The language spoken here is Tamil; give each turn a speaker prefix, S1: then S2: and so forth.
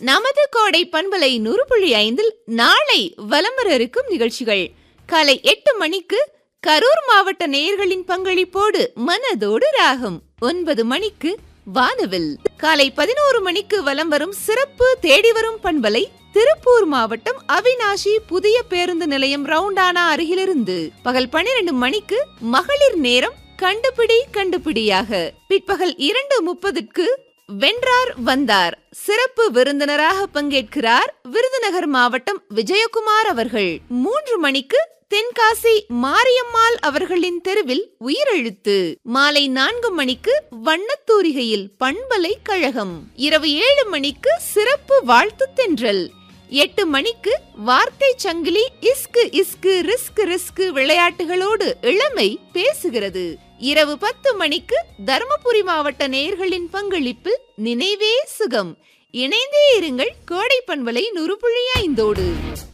S1: நமது கோடை பண்பலை நூறுபுள்ளி ஐந்தில் நாளை வலம் வர இருக்கும் நிகழ்ச்சிகள் காலை எட்டு மணிக்கு கரூர் மாவட்ட நேயர்களின் பங்களிப்போடு மனதோடு ராகம் ஒன்பது மணிக்கு வானவில் காலை பதினோரு மணிக்கு வலம் வரும் சிறப்பு தேடி வரும் பண்பலை திருப்பூர் மாவட்டம் அவினாஷி புதிய பேருந்து நிலையம் ரவுண்டானா அருகிலிருந்து பகல் பன்னிரண்டு மணிக்கு மகளிர் நேரம் கண்டுபிடி கண்டுபிடியாக பிற்பகல் இரண்டு முப்பதுக்கு வென்றார் வந்தார் சிறப்பு விருந்தினராக பங்கேற்கிறார் விருதுநகர் மாவட்டம் விஜயகுமார் அவர்கள் மூன்று மணிக்கு தென்காசி மாரியம்மாள் அவர்களின் தெருவில் உயிரெழுத்து மாலை நான்கு மணிக்கு வண்ணத்தூரிகையில் பண்பலை கழகம் இரவு ஏழு மணிக்கு சிறப்பு வாழ்த்து தென்றல் எட்டு மணிக்கு வார்த்தை சங்கிலி இஸ்கு இஸ்கு ரிஸ்க் ரிஸ்க் விளையாட்டுகளோடு இளமை பேசுகிறது இரவு பத்து மணிக்கு தருமபுரி மாவட்ட நேயர்களின் பங்களிப்பில் நினைவே சுகம் இணைந்தே இருங்கள் கோடை பண்பலை நுறுப்புழி ஐந்தோடு